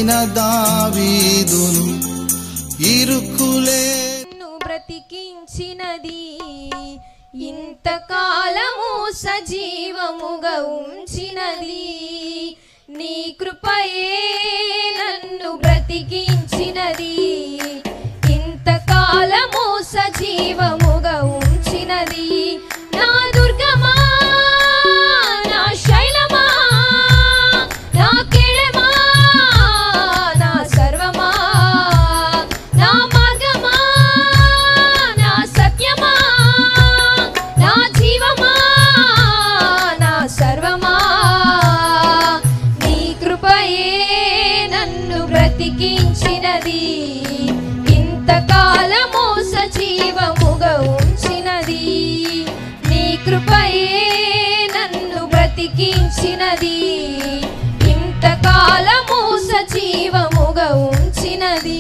బ్రతికిన దావీదును ఇరుకులే నిన్ను బ్రతికించినది ఇంతకాలము సజీవముగా ఉంచినది నీ కృపయే నన్ను బ్రతికించినది ఇంతకాలము సజీవముగా ఉంచినది నా దుర్గమా నా శైలమా నా కెడమా నా సర్వమా నా మార్గమా నా సత్యమా నా జీవమా నా సర్వమా నీ కృపయే నన్ను బ్రతికించినది ఇంతకాలము సజీవముగా ఉంచినది నీ కృపయే నన్ను బ్రతికించినది ఇంతకాలము సజీవముగా ఉంచినది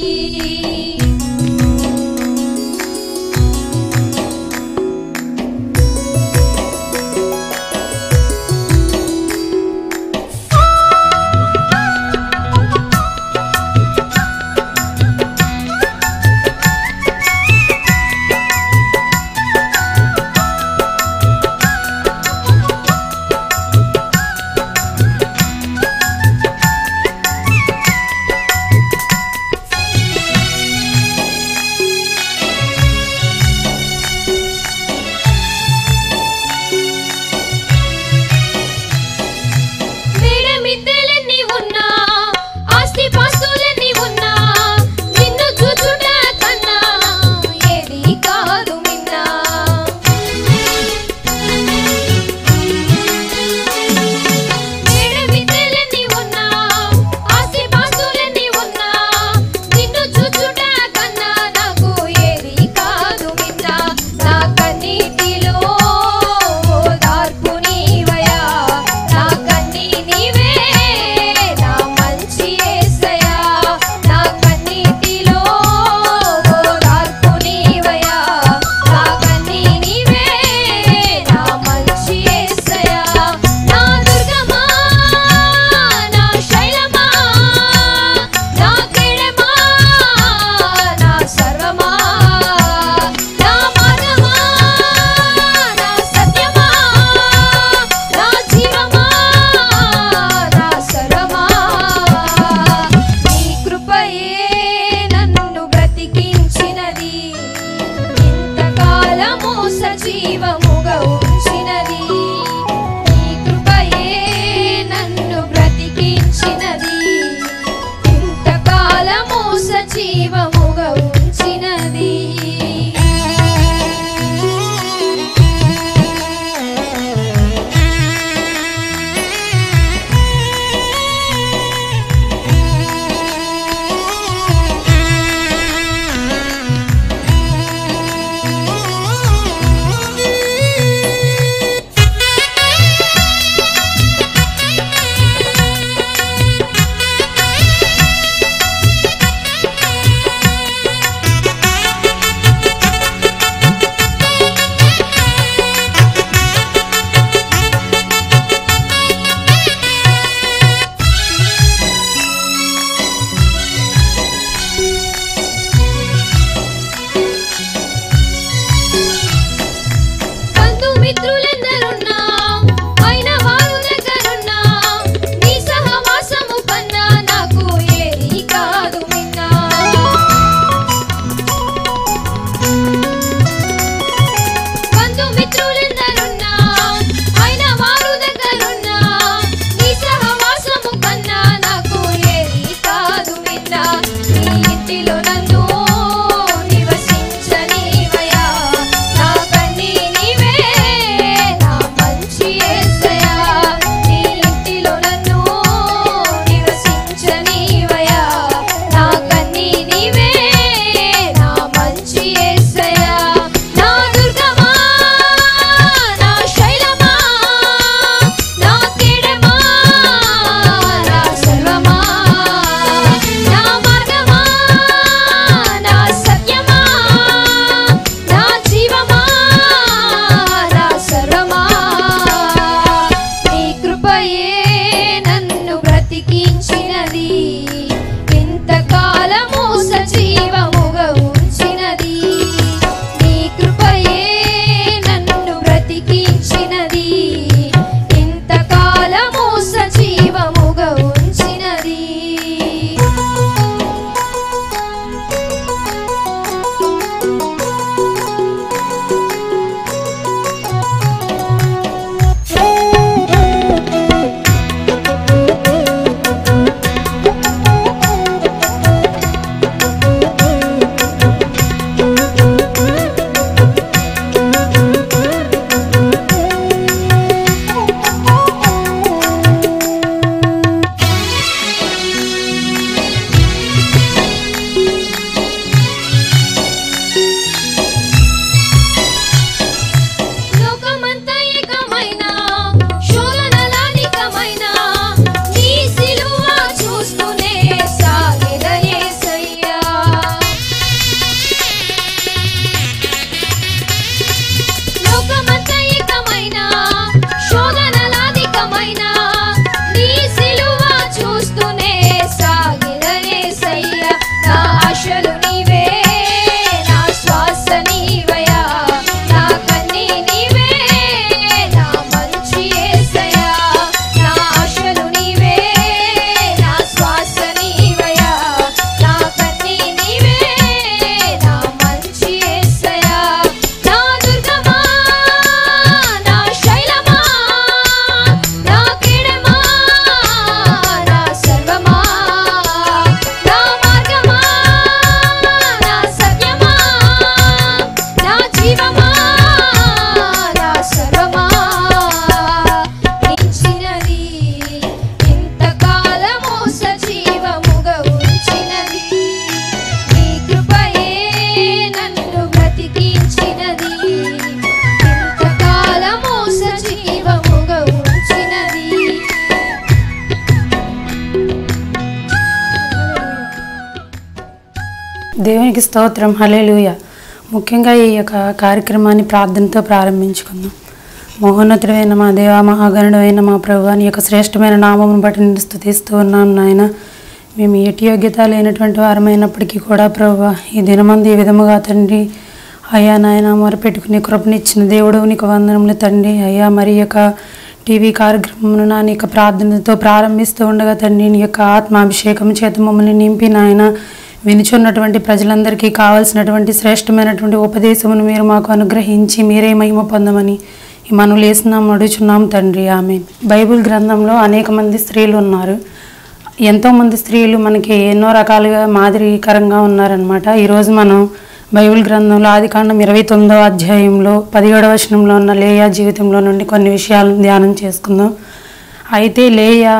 దేవునికి స్తోత్రం హలేలుయ ముఖ్యంగా ఈ యొక్క కార్యక్రమాన్ని ప్రార్థనతో ప్రారంభించుకుందాం మహోన్నతుడైన మా దేవ మహాగణుడైన మా ప్రభు నీ యొక్క శ్రేష్టమైన నామమును బట్టి నేను స్థుతిస్తూ ఉన్నాం నాయన మేము ఎటు యోగ్యత లేనటువంటి వారమైనప్పటికీ కూడా ప్రభు ఈ దినమంది ఈ విధముగా తండ్రి అయ్యా నాయన మొరపెట్టుకుని కృపనిచ్చిన దేవుడు నీకు వందనములు తండ్రి అయ్యా మరి యొక్క టీవీ కార్యక్రమమును నా నీ యొక్క ప్రార్థనతో ప్రారంభిస్తూ ఉండగా తండ్రి నీ యొక్క ఆత్మాభిషేకం చేత మమ్మల్ని నింపి నాయన వినుచున్నటువంటి ప్రజలందరికీ కావలసినటువంటి శ్రేష్టమైనటువంటి ఉపదేశమును మీరు మాకు అనుగ్రహించి మీరే మహిమ పొందమని ఈ మనవులు వేస్తున్నాం అడుగుచున్నాం తండ్రి ఆమె బైబిల్ గ్రంథంలో అనేక మంది స్త్రీలు ఉన్నారు ఎంతోమంది స్త్రీలు మనకి ఎన్నో రకాలుగా మాదిరికరంగా ఉన్నారనమాట ఈరోజు మనం బైబిల్ గ్రంథంలో ఆదికాండం ఇరవై తొమ్మిదవ అధ్యాయంలో పదిహేడవ వచనంలో ఉన్న లేయా జీవితంలో నుండి కొన్ని విషయాలను ధ్యానం చేసుకుందాం అయితే లేయా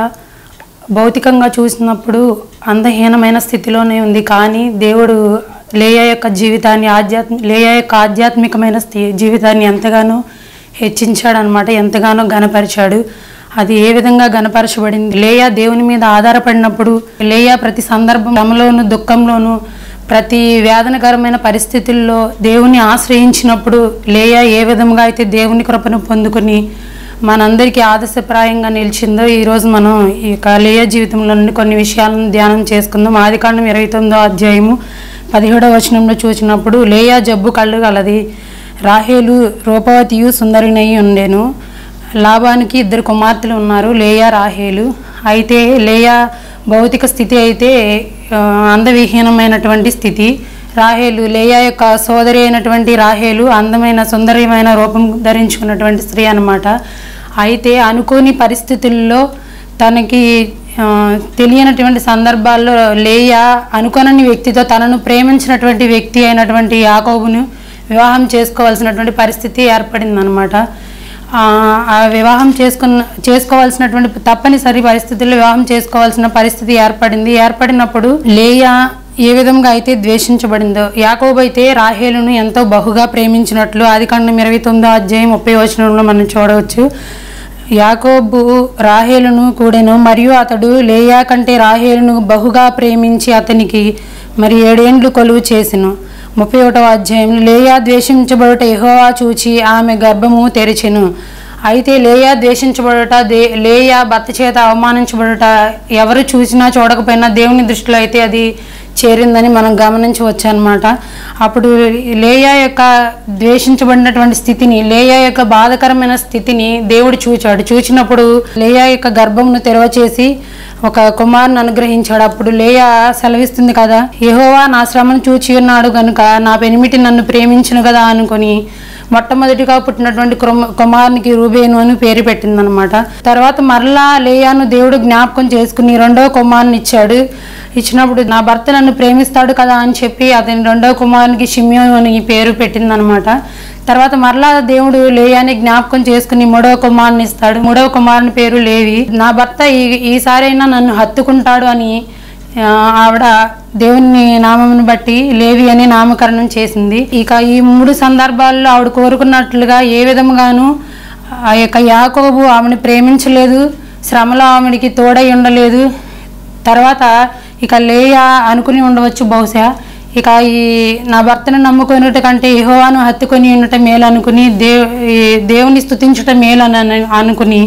భౌతికంగా చూసినప్పుడు అందహీనమైన స్థితిలోనే ఉంది కానీ దేవుడు లేయా యొక్క జీవితాన్ని ఆధ్యాత్మి లేయా యొక్క ఆధ్యాత్మికమైన స్థి జీవితాన్ని ఎంతగానో హెచ్చించాడనమాట ఎంతగానో గనపరిచాడు అది ఏ విధంగా గనపరచబడింది లేయా దేవుని మీద ఆధారపడినప్పుడు లేయా ప్రతి సందర్భం శ్రమలోను దుఃఖంలోను ప్రతి వేదనకరమైన పరిస్థితుల్లో దేవుని ఆశ్రయించినప్పుడు లేయా ఏ విధంగా అయితే దేవుని కృపను పొందుకుని మనందరికీ ఆదర్శప్రాయంగా నిలిచిందో ఈరోజు మనం ఈ యొక్క లేయా జీవితంలో నుండి కొన్ని విషయాలను ధ్యానం చేసుకుందాం ఆదికాండం ఇరవై తొమ్మిదో అధ్యాయము పదిహేడవ వచనంలో చూసినప్పుడు లేయా జబ్బు కళ్ళు గలది రాహేలు రూపవతియు సుందరినై ఉండెను లాభానికి ఇద్దరు కుమార్తెలు ఉన్నారు లేయా రాహేలు అయితే లేయా భౌతిక స్థితి అయితే ఆ, అందవిహీనమైనటువంటి స్థితి రాహేలు లేయా యొక్క సోదరి అయినటువంటి రాహేలు అందమైన సుందరమైన రూపం ధరించుకున్నటువంటి స్త్రీ అన్నమాట అయితే అనుకోని పరిస్థితుల్లో తనకి ఆ, తెలియనటువంటి సందర్భాల్లో లేయా అనుకోనని వ్యక్తితో తనను ప్రేమించినటువంటి వ్యక్తి అయినటువంటి యాకోబును వివాహం చేసుకోవాల్సినటువంటి పరిస్థితి ఏర్పడిందనమాట ఆ ఆ వివాహం చేసుకున్న చేసుకోవాల్సినటువంటి తప్పనిసరి పరిస్థితుల్లో వివాహం చేసుకోవాల్సిన పరిస్థితి ఏర్పడింది ఏర్పడినప్పుడు లేయా ఏ విధంగా అయితే ద్వేషించబడిందో యాకోబు అయితే రాహేలును ఎంతో బహుగా ప్రేమించినట్లు ఆదికాండం ఇరవై తొమ్మిదో అధ్యాయం ముప్పై వచనంలో మనం చూడవచ్చు యాకోబు రాహేలును కూడెను మరియు అతడు లేయా కంటే రాహేలును బహుగా ప్రేమించి అతనికి మరి ఏడేండ్లు కొలువు చేసెను ముప్పై ఒకటవ అధ్యాయంలో లేయా ద్వేషించబడుట యెహోవా చూచి ఆమె గర్భము తెరిచెను అయితే లేయా ద్వేషించబడుట దే లేయా భర్త చేత అవమానించబడుట ఎవరు చూసినా చూడకపోయినా దేవుని దృష్టిలో అయితే అది చేరిందని మనం గమనించవచ్చు అనమాట అప్పుడు లేయా యొక్క ద్వేషించబడినటువంటి స్థితిని లేయా యొక్క బాధకరమైన స్థితిని దేవుడు చూచాడు చూచినప్పుడు లేయా యొక్క గర్భమును తెరవచేసి ఒక కుమారుని అనుగ్రహించాడు అప్పుడు లేయా సెలవిస్తుంది కదా యెహోవా నా శ్రమను చూచి ఉన్నాడు గనుక నా పెనిమిటి నన్ను ప్రేమించును కదా అనుకొని మొట్టమొదటిగా పుట్టినటువంటి కుమ- కుమారునికి రూబేను అని పేరు పెట్టిందనమాట తర్వాత మరలా లేయాను దేవుడు జ్ఞాపకం చేసుకుని రెండవ కుమారుని ఇచ్చాడు ఇచ్చినప్పుడు నా భర్త నన్ను ప్రేమిస్తాడు కదా అని చెప్పి అతని రెండవ కుమారునికి షిమ్యోను అని పేరు పెట్టిందనమాట తర్వాత మరలా దేవుడు లేయాని జ్ఞాపకం చేసుకుని మూడవ కుమారుని ఇస్తాడు మూడవ కుమారుని పేరు లేవి నా భర్త ఈ ఈసారైనా నన్ను హత్తుకుంటాడు అని ఆ, ఆవిడ దేవుని నామమును బట్టి లేవి అని నామకరణం చేసింది ఇక ఈ మూడు సందర్భాల్లో ఆవిడ కోరుకున్నట్లుగా ఏ విధముగాను ఆ యొక్క యాకోబు ఆమెను ప్రేమించలేదు శ్రమలో ఆమెడికి తోడై ఉండలేదు తర్వాత ఇక లేయా అనుకుని ఉండవచ్చు బహుశా ఇక ఈ నా భర్తను నమ్ముకున్నట కంటే యెహోవాను హత్తుకొని ఉండటం మేలు అనుకుని దేవ్ ఈ దేవుని స్తుతించటం మేలు అని అనుకుని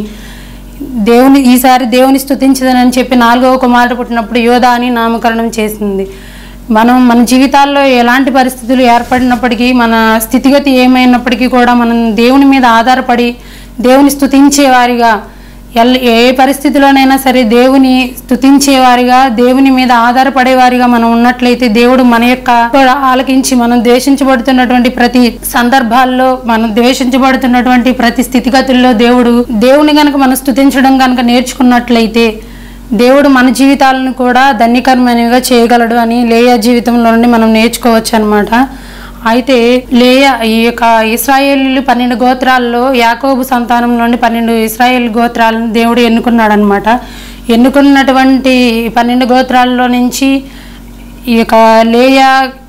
దేవుని ఈసారి దేవుని స్తుతించదనని చెప్పి నాలుగవ కుమారుడు పుట్టినప్పుడు యోధ అని నామకరణం చేసింది మనం మన జీవితాల్లో ఎలాంటి పరిస్థితులు ఏర్పడినప్పటికీ మన స్థితిగతి ఏమైనప్పటికీ కూడా మనం దేవుని మీద ఆధారపడి దేవుని స్తుతించేవారిగా ఎల్ ఏ పరిస్థితిలోనైనా సరే దేవుని స్తుతించేవారిగా దేవుని మీద ఆధారపడేవారిగా మనం ఉన్నట్లయితే దేవుడు మన యొక్క కూడా ఆలకించి మనం ద్వేషించబడుతున్నటువంటి ప్రతి సందర్భాల్లో మనం ద్వేషించబడుతున్నటువంటి ప్రతి స్థితిగతుల్లో దేవుడు దేవుని గనుక మనం స్తుతించడం కనుక నేర్చుకున్నట్లయితే దేవుడు మన జీవితాలను కూడా ధన్యకరమైనవిగా చేయగలడు అని లేయా జీవితంలో నుండి మనం నేర్చుకోవచ్చు అనమాట అయితే లేయా ఈ యొక్క ఇస్రాయేలీలు పన్నెండు గోత్రాల్లో యాకోబు సంతానం నుండి పన్నెండు ఇస్రాయేల్ గోత్రాలను దేవుడు ఎన్నుకున్నాడు అనమాట ఎన్నుకున్నటువంటి పన్నెండు గోత్రాల్లో నుంచి ఈ యొక్క లేయా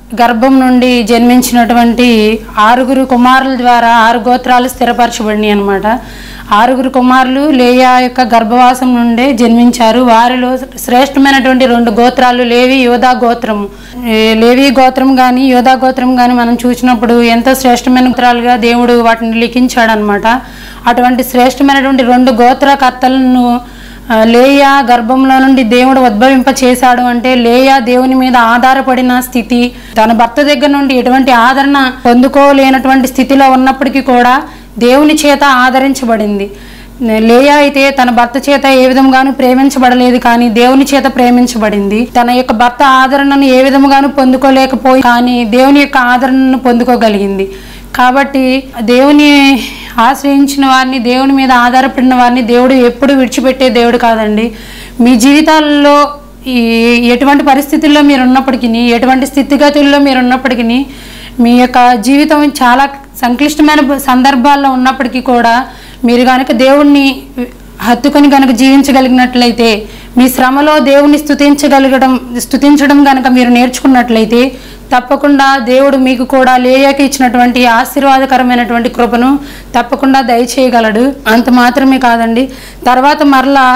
గర్భం నుండి జన్మించినటువంటి ఆరుగురు కుమారుల ద్వారా ఆరు గోత్రాలు స్థిరపరచబడినాయి అనమాట ఆరుగురు కుమారులు లేయా యొక్క గర్భవాసం నుండే జన్మించారు వారిలో శ్రేష్టమైనటువంటి రెండు గోత్రాలు లేవి యోధా గోత్రము ఏ లేవి గోత్రం కానీ యోధా గోత్రం కానీ మనం చూసినప్పుడు ఎంతో శ్రేష్టమైన గోత్రాలుగా దేవుడు వాటిని లిఖించాడు అనమాట అటువంటి శ్రేష్టమైనటువంటి రెండు గోత్రకర్తలను ఆ, లేయా గర్భంలో నుండి దేవుడు ఉద్భవింప చేశాడు అంటే లేయా దేవుని మీద ఆధారపడిన స్థితి తన భర్త దగ్గర నుండి ఎటువంటి ఆదరణ పొందుకోలేనటువంటి స్థితిలో ఉన్నప్పటికీ కూడా దేవుని చేత ఆదరించబడింది లేయా అయితే తన భర్త చేత ఏ విధంగానూ ప్రేమించబడలేదు కానీ దేవుని చేత ప్రేమించబడింది తన యొక్క భర్త ఆదరణను ఏ విధముగాను పొందుకోలేకపోయి కానీ దేవుని యొక్క ఆదరణను పొందుకోగలిగింది కాబట్టి దేవుని ఆశ్రయించిన వారిని దేవుని మీద ఆధారపడిన వారిని దేవుడు ఎప్పుడు విడిచిపెట్టే దేవుడు కాదండి మీ జీవితాల్లో ఈ ఎటువంటి పరిస్థితుల్లో మీరు ఉన్నప్పటికీ ఎటువంటి స్థితిగతుల్లో మీరు ఉన్నప్పటికీ మీ యొక్క జీవితం చాలా సంక్లిష్టమైన సందర్భాల్లో ఉన్నప్పటికీ కూడా మీరు కనుక దేవుణ్ణి హత్తుకొని కనుక జీవించగలిగినట్లయితే మీ శ్రమలో దేవుని స్తుతించగలగడం స్తుతించడం కనుక మీరు నేర్చుకున్నట్లయితే తప్పకుండా దేవుడు మీకు కూడా లేయాకి ఇచ్చినటువంటి ఆశీర్వాదకరమైనటువంటి కృపను తప్పకుండా దయచేయగలడు అంత మాత్రమే కాదండి తర్వాత మరలా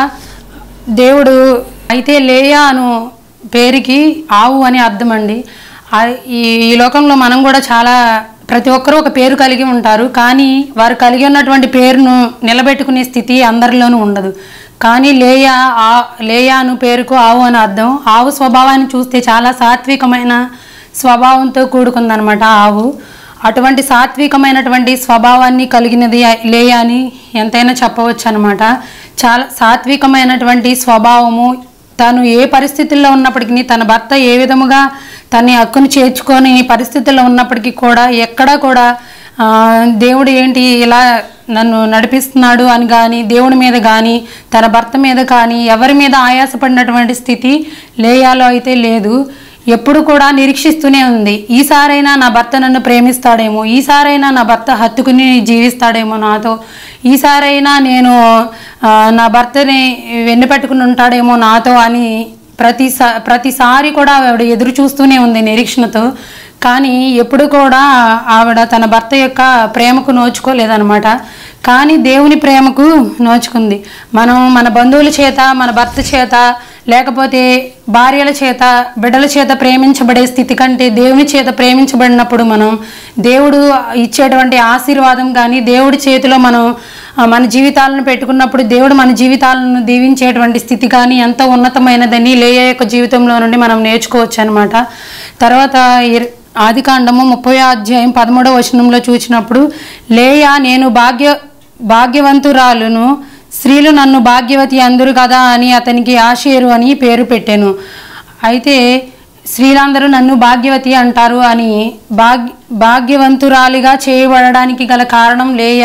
దేవుడు అయితే లేయా అను పేరుకి ఆవు అని అర్థం అండి ఆ- ఈ ఈ లోకంలో మనం కూడా చాలా ప్రతి ఒక్కరూ ఒక పేరు కలిగి ఉంటారు కానీ వారు కలిగి ఉన్నటువంటి పేరును నిలబెట్టుకునే స్థితి అందరిలోనూ ఉండదు కానీ లేయా ఆ లేయా అను పేరుకు ఆవు అని అర్థం ఆవు స్వభావాన్ని చూస్తే చాలా సాత్వికమైన స్వభావంతో కూడుకుందనమాట ఆవు అటువంటి సాత్వికమైనటువంటి స్వభావాన్ని కలిగినది లేయా అని ఎంతైనా చెప్పవచ్చు అనమాట చాలా సాత్వికమైనటువంటి స్వభావము తను ఏ పరిస్థితుల్లో ఉన్నప్పటికీ తన భర్త ఏ విధముగా తన హక్కును చేర్చుకొని పరిస్థితుల్లో ఉన్నప్పటికీ కూడా ఎక్కడా కూడా ఆ, దేవుడు ఏంటి ఇలా నన్ను నడిపిస్తున్నాడు అని కానీ దేవుడి మీద కానీ తన భర్త మీద కానీ ఎవరి మీద ఆయాసపడినటువంటి స్థితి లేయాలో అయితే లేదు ఎప్పుడు కూడా నిరీక్షిస్తూనే ఉంది ఈసారైనా నా భర్త నన్ను ప్రేమిస్తాడేమో ఈసారైనా నా భర్త హత్తుకుని జీవిస్తాడేమో నాతో ఈసారైనా నేను ఆ, నా భర్తని వెన్ను పెట్టుకుని ఉంటాడేమో నాతో అని ప్రతిసా ప్రతిసారి కూడా ఆవిడ ఎదురు చూస్తూనే ఉంది నిరీక్షణతో కానీ ఎప్పుడు కూడా ఆవిడ తన భర్త యొక్క ప్రేమకు నోచుకోలేదన్నమాట కానీ దేవుని ప్రేమకు నోచుకుంది మనం మన బంధువుల చేత మన భర్త చేత లేకపోతే భార్యల చేత బిడ్డల చేత ప్రేమించబడే స్థితి కంటే దేవుని చేత ప్రేమించబడినప్పుడు మనం దేవుడు ఇచ్చేటువంటి ఆశీర్వాదం కానీ దేవుడి చేతిలో మనం ఆ, మన జీవితాలను పెట్టుకున్నప్పుడు దేవుడు మన జీవితాలను దీవించేటువంటి స్థితి కానీ ఎంతో ఉన్నతమైనదని లేయ యొక్క జీవితంలో నుండి మనం నేర్చుకోవచ్చు అనమాట తర్వాత ఇర్- ఆదికాండము ముప్పై అధ్యాయం పదమూడవ వచనంలో చూసినప్పుడు లేయ నేను భాగ్య భాగ్యవంతురాలును స్త్రీలు నన్ను భాగ్యవతి అందరు కదా అని అతనికి ఆషేరు అని పేరు పెట్టాను అయితే స్త్రీలందరూ నన్ను భాగ్యవతి అంటారు అని భాగ్య భాగ్యవంతురాలిగా చేయబడడానికి గల కారణం లేయ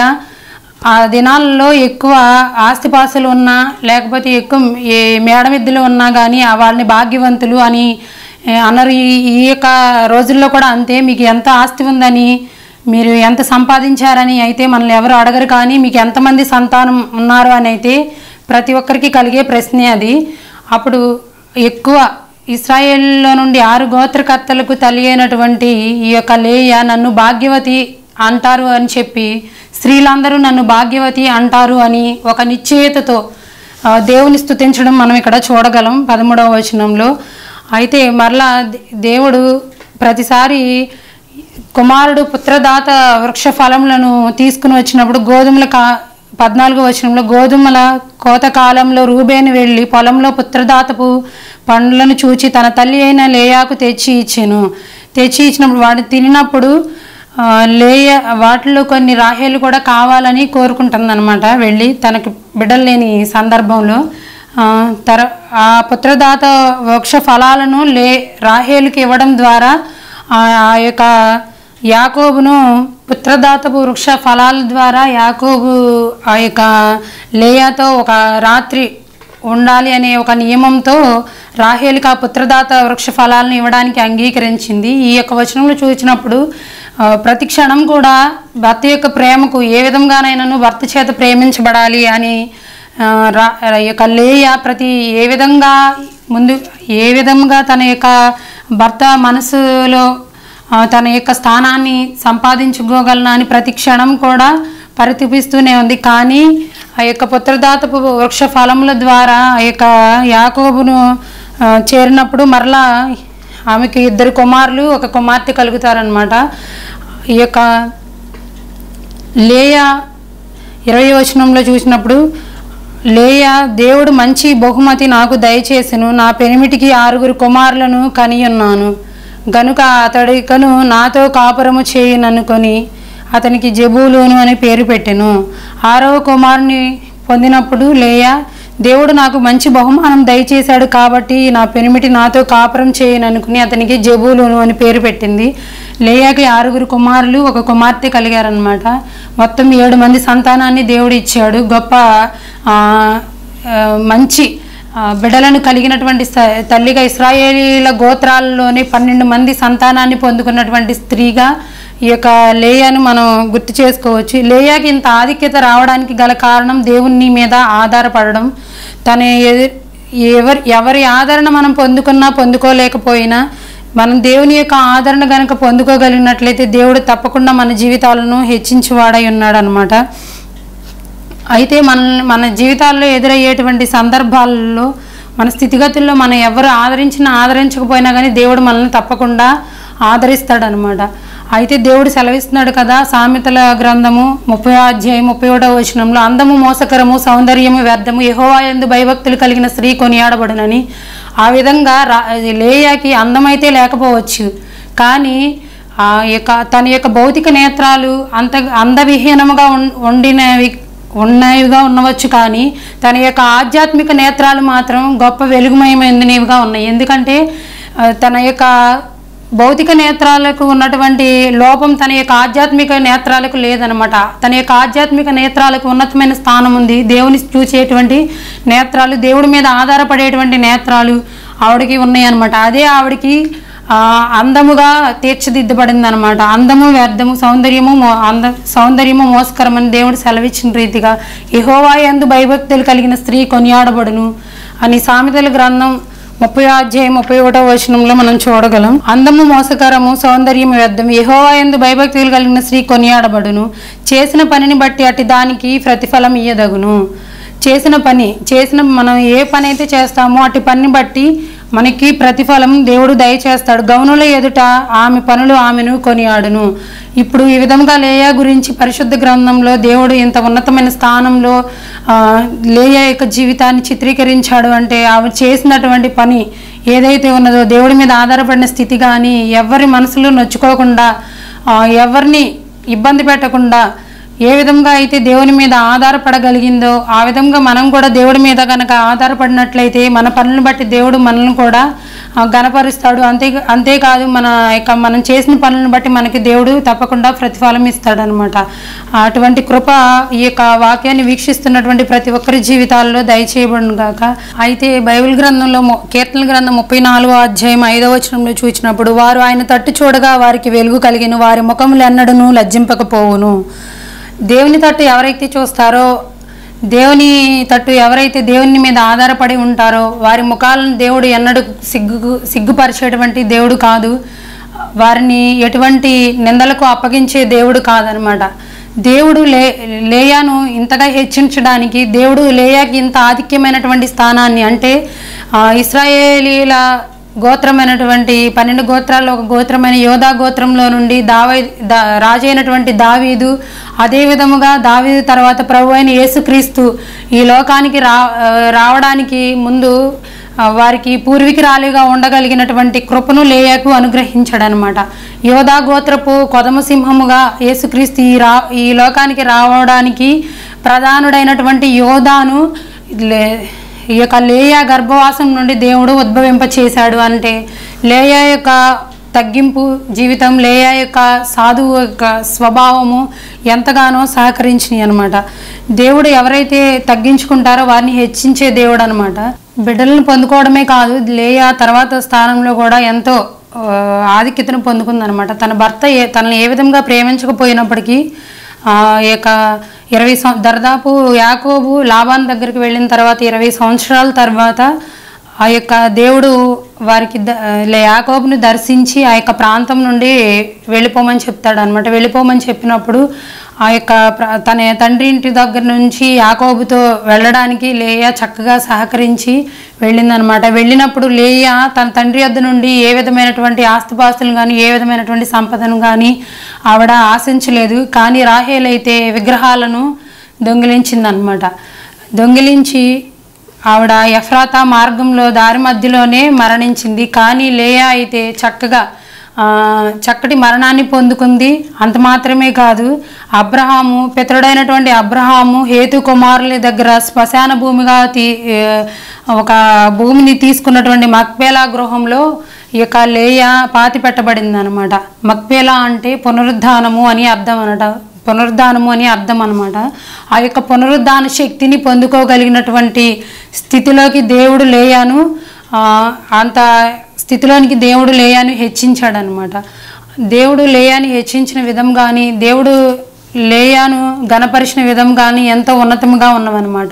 ఆ దినాలలో ఎక్కువ ఆస్తిపాస్తులు ఉన్నా లేకపోతే ఎక్కువ ఏ మేడమిద్దలు ఉన్నా కానీ ఆ వాళ్ళని భాగ్యవంతులు అని ఏ, అన్నారు ఈ ఈ యొక్క రోజుల్లో కూడా అంతే మీకు ఎంత ఆస్తి ఉందని మీరు ఎంత సంపాదించారని అయితే మనల్ని ఎవరు అడగరు కానీ మీకు ఎంతమంది సంతానం ఉన్నారు అని అయితే ప్రతి ఒక్కరికి కలిగే ప్రశ్నే అది అప్పుడు ఎక్కువ ఇస్రాయేల్లో నుండి ఆరు గోత్రకర్తలకు తల్లి అయినటువంటి ఈ యొక్క లేయ నన్ను భాగ్యవతి అంటారు అని చెప్పి స్త్రీలందరూ నన్ను భాగ్యవతి అంటారు అని ఒక నిశ్చయతతో ఆ, దేవుని స్తుతించడం మనం ఇక్కడ చూడగలం పదమూడవ వచనంలో అయితే మరలా దే- దేవుడు ప్రతిసారి కుమారుడు పుత్రదాత వృక్ష ఫలములను తీసుకుని వచ్చినప్పుడు గోధుమల కా పద్నాలుగో వచనంలో గోధుమల కోత కాలంలో రూబేను వెళ్ళి పొలంలో పుత్రదాతపు పండ్లను చూచి తన తల్లి అయిన లేయాకు తెచ్చి ఇచ్చాను తెచ్చి ఇచ్చినప్పుడు వాడు తినినప్పుడు ఆ, లేయ వాటిలో కొన్ని రాహేలు కూడా కావాలని కోరుకుంటుంది అనమాట వెళ్ళి తనకి బిడ్డలు లేని సందర్భంలో ఆ, తర ఆ పుత్రదాత వృక్ష ఫలాలను లే రాహేలుకి ఇవ్వడం ద్వారా ఆ ఆ యొక్క యాకోబును పుత్రదాతపు వృక్ష ఫలాల ద్వారా యాకోబు ఆ యొక్క లేయాతో ఒక రాత్రి ఉండాలి అనే ఒక నియమంతో రాహేలికి ఆ పుత్రదాత వృక్ష ఫలాలను ఇవ్వడానికి అంగీకరించింది ఈ యొక్క వచనంలో చూసినప్పుడు ఆ, ప్రతి క్షణం కూడా భర్త యొక్క ప్రేమకు ఏ విధంగానైనాను భర్త చేత ప్రేమించబడాలి అని ఆ, రా ఆ యొక్క లేయ ప్రతి ఏ విధంగా ముందు ఏ విధంగా తన యొక్క భర్త మనసులో ఆ, తన యొక్క స్థానాన్ని సంపాదించుకోగలనా అని ప్రతి క్షణం కూడా పరితపిస్తూనే ఉంది కానీ ఆ యొక్క పుత్రదాతపు వృక్ష ఫలముల ద్వారా ఆ యొక్క యాకోబును ఆ, చేరినప్పుడు మరలా ఆమెకి ఇద్దరు కుమారులు ఒక కుమార్తె కలుగుతారనమాట ఈ యొక్క లేయా ఇరవై వచనంలో చూసినప్పుడు లేయా దేవుడు మంచి బహుమతి నాకు దయచేసెను నా పెనిమిటికి ఆరుగురు కుమారులను కనియున్నాను గనుక అతడికను నాతో కాపురము చేయననుకొని అతనికి జబూలూను అని పేరు పెట్టెను ఆరవ కుమారుని పొందినప్పుడు లేయా దేవుడు నాకు మంచి బహుమానం దయచేశాడు కాబట్టి నా పెనిమిటి నాతో కాపురం చేయననుకుని అతనికి జబూలును అని పేరు పెట్టింది లేయాకి ఆరుగురు కుమారులు ఒక కుమార్తె కలిగారనమాట మొత్తం ఏడు మంది సంతానాన్ని దేవుడు ఇచ్చాడు గొప్ప ఆ, ఆ, మంచి ఆ, బిడ్డలను కలిగినటువంటి స- తల్లిగా ఇస్రాయేలీల గోత్రాల్లోనే పన్నెండు మంది సంతానాన్ని పొందుకున్నటువంటి స్త్రీగా ఈ యొక్క లేయాను మనం గుర్తు చేసుకోవచ్చు లేయాకి ఇంత ఆధిక్యత రావడానికి గల కారణం దేవుని మీద ఆధారపడడం తన ఎదు ఎవరి ఎవరి ఆదరణ మనం పొందుకున్నా పొందుకోలేకపోయినా మనం దేవుని యొక్క ఆదరణ గనక పొందుకోగలిగినట్లయితే దేవుడు తప్పకుండా మన జీవితాలను హెచ్చించువాడై ఉన్నాడు అనమాట అయితే మన మన జీవితాల్లో ఎదురయ్యేటువంటి సందర్భాల్లో మన స్థితిగతుల్లో మనం ఎవరు ఆదరించినా ఆదరించకపోయినా కానీ దేవుడు మనల్ని తప్పకుండా ఆదరిస్తాడనమాట అయితే దేవుడు సెలవిస్తున్నాడు కదా సామెతల గ్రంథము ముప్పై అధ్యాయం ముప్పై ఒకటో వచనంలో అందము మోసకరము సౌందర్యము వ్యర్థము యెహోవా యందు భయభక్తులు కలిగిన స్త్రీ కొనియాడబడునని ఆ విధంగా రా లేయాకి అందమైతే లేకపోవచ్చు కానీ ఆ యొక్క తన యొక్క భౌతిక నేత్రాలు అంత అందవిహీనముగా ఉం- ఉండినవి ఉన్నవిగా ఉండవచ్చు కానీ తన యొక్క ఆధ్యాత్మిక నేత్రాలు మాత్రం గొప్ప వెలుగుమయమైనవిగా ఉన్నాయి ఎందుకంటే ఆ, తన యొక్క భౌతిక నేత్రాలకు ఉన్నటువంటి లోపం తన యొక్క ఆధ్యాత్మిక నేత్రాలకు లేదనమాట తన యొక్క ఆధ్యాత్మిక నేత్రాలకు ఉన్నతమైన స్థానం ఉంది దేవుని చూసేటువంటి నేత్రాలు దేవుడి మీద ఆధారపడేటువంటి నేత్రాలు ఆవిడకి ఉన్నాయి అనమాట అదే ఆవిడకి ఆ, అందముగా తీర్చిదిద్దబడింది అనమాట అందము వ్యర్థము సౌందర్యము మో- అంద సౌందర్యము మోసకరమని దేవుడు సెలవిచ్చిన రీతిగా యెహోవా యందు భయభక్తులు కలిగిన స్త్రీ కొనియాడబడును అని సామెతల గ్రంథం ముప్పై అధ్యాయం ముప్పై ఒకటో వచనంలో మనం చూడగలం అందము మోసకరము సౌందర్యము వ్యర్థము యెహోవా యందు భయభక్తులు కలిగిన స్త్రీ కొనియాడబడును చేసిన పనిని బట్టి అట్టి దానికి ప్రతిఫలం ఇయ్యదగును చేసిన పని చేసిన మనం ఏ పని అయితే చేస్తామో అటు పనిని బట్టి మనకి ప్రతిఫలం దేవుడు దయచేస్తాడు గౌనుల ఎదుట ఆమె పనులు ఆమెను కొనియాడును ఇప్పుడు ఈ విధంగా లేయా గురించి పరిశుద్ధ గ్రంథంలో దేవుడు ఇంత ఉన్నతమైన స్థానంలో ఆ, లేయా యొక్క జీవితాన్ని చిత్రీకరించాడు అంటే ఆవిడ చేసినటువంటి పని ఏదైతే ఉన్నదో దేవుడి మీద ఆధారపడిన స్థితి కానీ ఎవరి మనసులో నొచ్చుకోకుండా ఆ, ఎవరిని ఇబ్బంది పెట్టకుండా ఏ విధంగా అయితే దేవుని మీద ఆధారపడగలిగిందో ఆ విధంగా మనం కూడా దేవుడి మీద కనుక ఆధారపడినట్లయితే మన పనులను బట్టి దేవుడు మనల్ని కూడా ఆ, గణపరుస్తాడు అంతే అంతేకాదు మన యొక్క మనం చేసిన పనులను బట్టి మనకి దేవుడు తప్పకుండా ప్రతిఫలం ఇస్తాడు అనమాట అటువంటి కృప ఈ యొక్క వాక్యాన్ని వీక్షిస్తున్నటువంటి ప్రతి ఒక్కరి జీవితాల్లో దయచేయబడును గాక అయితే బైబిల్ గ్రంథంలో మొ- కీర్తన గ్రంథం ముప్పై నాలుగో అధ్యాయం ఐదవ వచనంలో చూసినప్పుడు వారు ఆయన తట్టు చూడగా వారికి వెలుగు కలిగిన వారి ముఖములు ఎన్నడను లజ్జింపకపోవును దేవుని తట్టు ఎవరైతే చూస్తారో దేవుని తట్టు ఎవరైతే దేవుని మీద ఆధారపడి ఉంటారో వారి ముఖాలను దేవుడు ఎన్నడూ సిగ్గు సిగ్గుపరిచేటువంటి దేవుడు కాదు వారిని ఎటువంటి నిందలకు అప్పగించే దేవుడు కాదనమాట దేవుడు లే లేయాను ఇంతగా హెచ్చించడానికి దేవుడు లేయాకి ఇంత ఆధిక్యమైనటువంటి స్థానాన్ని అంటే ఆ, ఇస్రాయేలీల గోత్రమైనటువంటి పన్నెండు గోత్రాల్లో ఒక గోత్రమైన యోధా గోత్రంలో నుండి దావై దా రాజు అయినటువంటి దావీదు అదే విధముగా దావీదు తర్వాత ప్రభు అయిన యేసుక్రీస్తు ఈ లోకానికి రా ఆ, రావడానికి ముందు ఆ, వారికి పూర్వీకురాలిగా ఉండగలిగినటువంటి కృపను లేయాకు అనుగ్రహించాడనమాట యోధా గోత్రపు కొదమ సింహముగా యేసుక్రీస్తు ఈ రా ఈ లోకానికి రావడానికి ప్రధానుడైనటువంటి యోధాను లే ఈ యొక్క లేయా గర్భవాసం నుండి దేవుడు ఉద్భవింప చేశాడు అంటే లేయా యొక్క తగ్గింపు జీవితం లేయా యొక్క సాధువు యొక్క స్వభావము ఎంతగానో సహకరించినాయి అనమాట దేవుడు ఎవరైతే తగ్గించుకుంటారో వారిని హెచ్చించే దేవుడు అనమాట బిడ్డలను పొందుకోవడమే కాదు లేయా తర్వాత స్థానంలో కూడా ఎంతో ఆ, ఆధిక్యతను పొందుకుందనమాట తన భర్త ఏ తనని ఏ విధంగా ప్రేమించకపోయినప్పటికీ ఆ యొక్క ఇరవై సం దర్దాపు యాకోబు లాభాన్ దగ్గరికి వెళ్ళిన తర్వాత ఇరవై సంవత్సరాల తర్వాత ఆ యొక్క దేవుడు వారికి ద- లే- యాకోబుని దర్శించి ఆ యొక్క ప్రాంతం నుండి వెళ్ళిపోమని చెప్తాడు అనమాట వెళ్ళిపోమని చెప్పినప్పుడు ఆ యొక్క ప్ర- తన తండ్రి ఇంటి దగ్గర నుంచి యాకోబుతో వెళ్ళడానికి లేయా చక్కగా సహకరించి వెళ్ళిందనమాట వెళ్ళినప్పుడు లేయా తన తండ్రి వద్ద నుండి ఏ విధమైనటువంటి ఆస్తిపాస్తులు కానీ ఏ విధమైనటువంటి సంపదను కానీ ఆవిడ ఆశించలేదు కానీ రాహేల్ అయితే విగ్రహాలను దొంగిలించిందనమాట దొంగిలించి ఆవిడ ఎఫ్రాతా మార్గంలో దారి మధ్యలోనే మరణించింది కానీ లేయా అయితే చక్కగా ఆ, చక్కటి మరణాన్ని పొందుకుంది అంత మాత్రమే కాదు అబ్రహాము పితరుడైనటువంటి అబ్రహాము హేతు కుమారుల దగ్గర శ్మశాన భూమిగా తీ ఏ, ఒక భూమిని తీసుకున్నటువంటి మక్పేలా గృహంలో ఈ యొక్క లేయ పాతి పెట్టబడింది అనమాట మక్పేలా అంటే పునరుద్ధానము అని అర్థం అనట పునరుద్ధానము అని అర్థం అనమాట ఆ యొక్క పునరుద్ధాన శక్తిని పొందుకోగలిగినటువంటి స్థితిలోకి దేవుడు లేయాను ఆ, అంత స్థితిలోనికి దేవుడు లేయాను హెచ్చించాడు అనమాట దేవుడు లేయాని హెచ్చించిన విధం కానీ దేవుడు లేయాను గణపరిచిన విధం కానీ ఎంతో ఉన్నతంగా ఉన్నవన్నమాట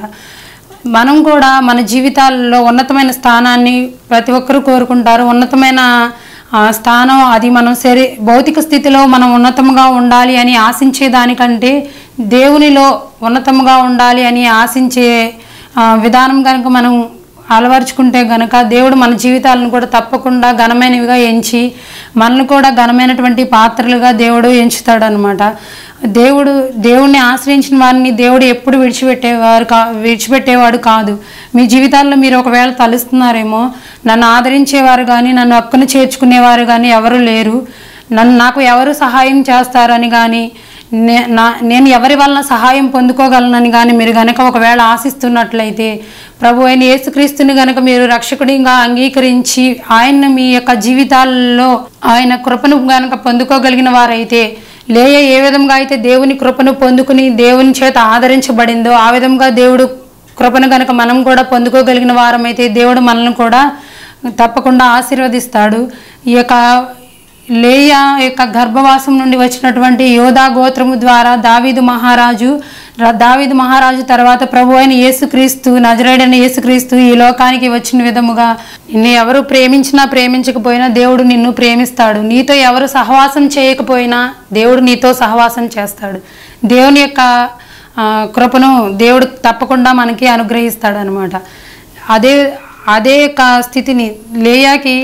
మనం కూడా మన జీవితాల్లో ఉన్నతమైన స్థానాన్ని ప్రతి ఒక్కరూ కోరుకుంటారు ఉన్నతమైన ఆ, స్థానం అది మనం సరి భౌతిక స్థితిలో మనం ఉన్నతంగా ఉండాలి అని ఆశించే దానికంటే దేవునిలో ఉన్నతంగా ఉండాలి అని ఆశించే ఆ, విధానం కనుక మనం అలవరుచుకుంటే గనక దేవుడు మన జీవితాలను కూడా తప్పకుండా ఘనమైనవిగా ఎంచి మనల్ని కూడా ఘనమైనటువంటి పాత్రలుగా దేవుడు ఎంచుతాడు అనమాట దేవుడు దేవుణ్ణి ఆశ్రయించిన వారిని దేవుడు ఎప్పుడు విడిచిపెట్టేవారు కా విడిచిపెట్టేవాడు కాదు మీ జీవితాల్లో మీరు ఒకవేళ తలుస్తున్నారేమో నన్ను ఆదరించేవారు కానీ నన్ను హక్కును చేర్చుకునేవారు కానీ ఎవరు లేరు నన్ను నాకు ఎవరు సహాయం చేస్తారని కానీ నే నా నేను ఎవరి వలన సహాయం పొందుకోగలనని కానీ మీరు గనక ఒకవేళ ఆశిస్తున్నట్లయితే ప్రభు అయిన యేసుక్రీస్తుని గనక మీరు రక్షకుడిగా అంగీకరించి ఆయన్ను మీ యొక్క జీవితాల్లో ఆయన కృపను గనక పొందుకోగలిగిన వారైతే లేయ ఏ విధంగా అయితే దేవుని కృపను పొందుకుని దేవుని చేత ఆదరించబడిందో ఆ విధంగా దేవుడు కృపను గనక మనం కూడా పొందుకోగలిగిన వారమైతే దేవుడు మనల్ని కూడా తప్పకుండా ఆశీర్వదిస్తాడు ఈ యొక్క లేయా యొక్క గర్భవాసం నుండి వచ్చినటువంటి యోధా గోత్రము ద్వారా దావీదు మహారాజు ర- దావీదు మహారాజు తర్వాత ప్రభు అయిన యేసుక్రీస్తు నజరేడైన యేసుక్రీస్తు ఈ లోకానికి వచ్చిన విధముగా నిన్ను ఎవరు ప్రేమించినా ప్రేమించకపోయినా దేవుడు నిన్ను ప్రేమిస్తాడు నీతో ఎవరు సహవాసం చేయకపోయినా దేవుడు నీతో సహవాసం చేస్తాడు దేవుని యొక్క ఆ, కృపను దేవుడు తప్పకుండా మనకి అనుగ్రహిస్తాడు అనమాట అదే అదే యొక్క స్థితిని లేయాకి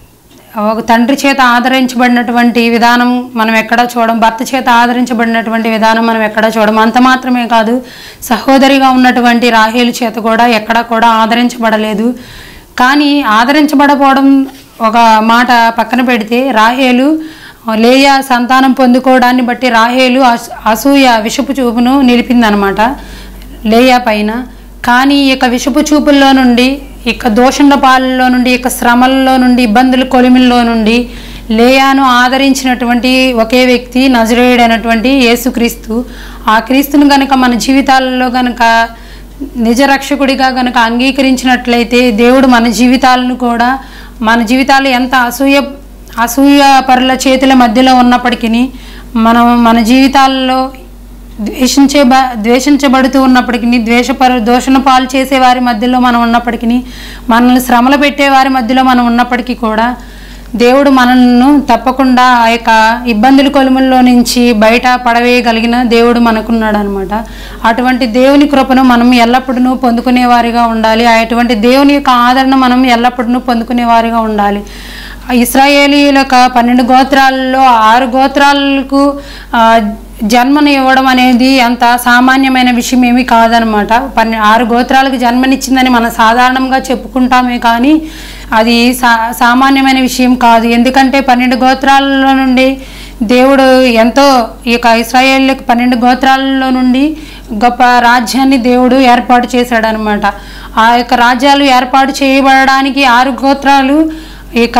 ఒక తండ్రి చేత ఆదరించబడినటువంటి విధానం మనం ఎక్కడా చూడం భర్త చేత ఆదరించబడినటువంటి విధానం మనం ఎక్కడా చూడం అంత మాత్రమే కాదు సహోదరిగా ఉన్నటువంటి రాహేలు చేత కూడా ఎక్కడా కూడా ఆదరించబడలేదు కానీ ఆదరించబడపోవడం ఒక మాట పక్కన పెడితే రాహేలు లేయ సంతానం పొందుకోవడాన్ని బట్టి రాహేలు అసూ- అసూయ విషపు చూపును నిలిపిందనమాట లేయా పైన కానీ ఈ యొక్క విషపు చూపుల్లో నుండి ఇక దోషంల పాలల్లో నుండి ఇక శ్రమల్లో నుండి ఇబ్బందుల కొలిమిల్లో నుండి లేయాను ఆదరించినటువంటి ఒకే వ్యక్తి నజరేయుడైనటువంటి యేసుక్రీస్తు ఆ క్రీస్తును గనక మన జీవితాలలో గనక నిజ రక్షకుడిగా గనక అంగీకరించినట్లయితే దేవుడు మన జీవితాలను కూడా మన జీవితాలు ఎంత అసూయ అసూయ పరుల చేతుల మధ్యలో ఉన్నప్పటికీ మనం మన జీవితాల్లో ద్వేషించే బ- ద్వేషించబడుతూ ఉన్నప్పటికీ ద్వేషపర దోషణ పాలు చేసే వారి మధ్యలో మనం ఉన్నప్పటికీ మనల్ని శ్రమలు పెట్టే వారి మధ్యలో మనం ఉన్నప్పటికీ కూడా దేవుడు మనల్ని తప్పకుండా ఆ యొక్క ఇబ్బందుల కొలుముల్లో నుంచి బయట పడవేయగలిగిన దేవుడు మనకున్నాడు అనమాట అటువంటి దేవుని కృపను మనం ఎల్లప్పుడూ పొందుకునే వారిగా ఉండాలి అటువంటి దేవుని యొక్క ఆదరణ మనం ఎల్లప్పుడూ పొందుకునే వారిగా ఉండాలి ఇస్రాయేలీల యొక్క పన్నెండు గోత్రాల్లో ఆరు గోత్రాలకు ఆ, జన్మను ఇవ్వడం అనేది అంత సామాన్యమైన విషయం ఏమీ కాదనమాట పన్నె ఆరు గోత్రాలకు జన్మనిచ్చిందని మనం సాధారణంగా చెప్పుకుంటామే కానీ అది సా సామాన్యమైన విషయం కాదు ఎందుకంటే పన్నెండు గోత్రాలలో నుండి దేవుడు ఎంతో ఈ యొక్క ఇస్రాయేళ్ళకి పన్నెండు గోత్రాలలో నుండి గొప్ప రాజ్యాన్ని దేవుడు ఏర్పాటు చేశాడనమాట ఆ యొక్క రాజ్యాలు ఏర్పాటు చేయబడడానికి ఆరు గోత్రాలు ఇక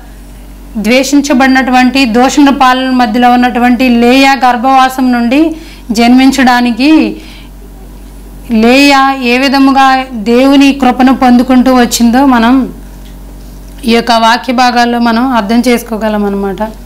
ద్వేషించబడినటువంటి దోషణ పాలన మధ్యలో ఉన్నటువంటి లేయా గర్భవాసం నుండి జన్మించడానికి లేయా ఏ విధముగా దేవుని కృపను పొందుకుంటూ వచ్చిందో మనం ఈ యొక్క వాక్య భాగాల్లో మనం అర్థం చేసుకోగలం అనమాట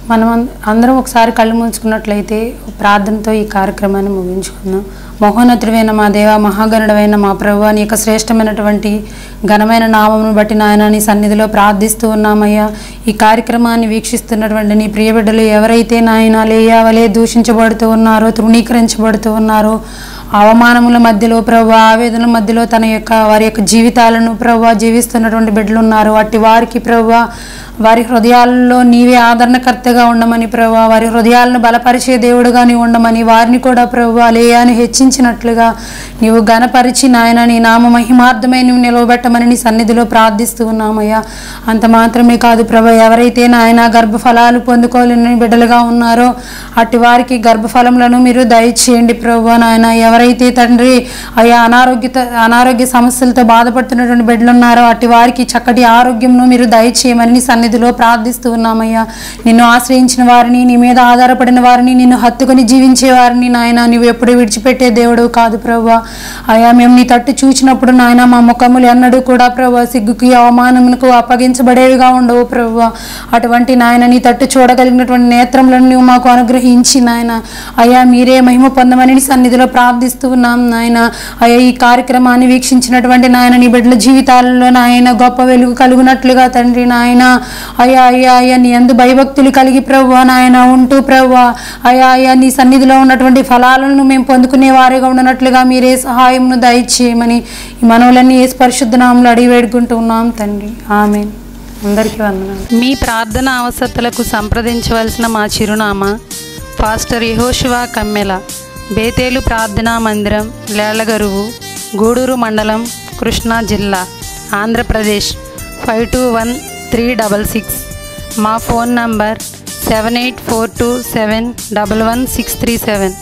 మనం అం- అందరం ఒకసారి కళ్ళు మూసుకున్నట్లయితే ప్రార్థనతో ఈ కార్యక్రమాన్ని ముగించుకుందాం మహోన్నతుడైన మా దేవ మహాగణుడైన మా ప్రభు నీ యొక్క శ్రేష్టమైనటువంటి ఘనమైన నామమును బట్టి నాయన నీ సన్నిధిలో ప్రార్థిస్తూ ఉన్నామయ్యా ఈ కార్యక్రమాన్ని వీక్షిస్తున్నటువంటి నీ ప్రియ బిడ్డలు ఎవరైతే నాయన లేయావలే దూషించబడుతూ ఉన్నారో తృణీకరించబడుతూ ఉన్నారో అవమానముల మధ్యలో ప్రభు ఆవేదనల మధ్యలో తన యొక్క వారి యొక్క జీవితాలను ప్రభు జీవిస్తున్నటువంటి బిడ్డలు ఉన్నారు అట్టి వారికి ప్రభు వారి హృదయాల్లో నీవే ఆదరణకర్తగా ఉండమని ప్రభు వారి హృదయాలను బలపరిచే దేవుడుగా నీవు ఉండమని వారిని కూడా ప్రభు లేయాని హెచ్చించినట్లుగా నీవు గణపరిచి నాయన నీ నామ మహిమార్థమై నువ్వు నిలవబెట్టమని నీ సన్నిధిలో ప్రార్థిస్తూ ఉన్నామయ్యా అంత మాత్రమే కాదు ప్రభు ఎవరైతే నాయన గర్భఫలాలు పొందుకోలేని బిడ్డలుగా ఉన్నారో అట్టి వారికి గర్భఫలములను మీరు దయచేయండి ప్రభు నాయన ఎవరైతే తండ్రి అయా అనారోగ్యత అనారోగ్య సమస్యలతో బాధపడుతున్నటువంటి బిడ్డలు ఉన్నారో అట్టి వారికి చక్కటి ఆరోగ్యంను మీరు దయచేయమని నీ సన్నిధిలో ప్రార్థిస్తూ ఉన్నామయ్యా నిన్ను ఆశ్రయించిన వారిని నీ మీద ఆధారపడిన వారిని నిన్ను హత్తుకొని జీవించే వారిని నాయన నువ్వు ఎప్పుడు విడిచిపెట్టే దేవుడు కాదు ప్రభు అయా మేము నీ తట్టు చూచినప్పుడు నాయన మా ముఖములు ఎన్నడూ కూడా ప్రభు సిగ్గుకి అవమానమునకు అప్పగించబడేవిగా ఉండవు ప్రభు అటువంటి నాయన నీ తట్టు చూడగలిగినటువంటి నేత్రములను నువ్వు మాకు అనుగ్రహించి నాయన అయ్యా మీరే మహిమ పొందమని నీ సన్నిధిలో ప్రార్థిస్తూ ఉన్నాం నాయన అయ్యా ఈ కార్యక్రమాన్ని వీక్షించినటువంటి నాయన నీ బిడ్డల జీవితాలలో నాయన గొప్ప వెలుగు కలుగునట్లుగా తండ్రి నాయన అయ్యా అయ్యా అయ్యా నీ అందు భయభక్తులు కలిగి ప్రభు నాయన ఉంటూ ప్రభు అయ్యా అయ్యా నీ సన్నిధిలో ఉన్నటువంటి ఫలాలను మేము పొందుకునే వారిగా ఉండనట్లుగా మీరే సహాయమును దయచేయమని ఈ మనవులన్నీ ఏ పరిశుద్ధ నామంలో అడిగి వేడుకుంటూ ఉన్నాం తండ్రి ఆమె అందరికీ వందనాలు మీ ప్రార్థన అవసరతలకు సంప్రదించవలసిన మా చిరునామా పాస్టర్ యహోశివా కమ్మెల బేతేలు ప్రార్థనా మందిరం లేలగరువు గూడూరు మండలం కృష్ణా జిల్లా Andhra Pradesh five two one three double six మా phone number seven eight four two seven double one six three seven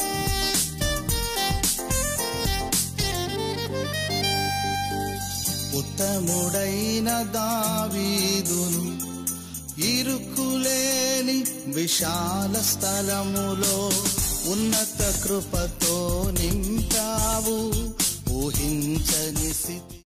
ఉత్తముడైన దావీదును ఇరుకులేని విశాల స్థలములో ఉన్నత కృపతో నింపావు ఊహించని స్థితి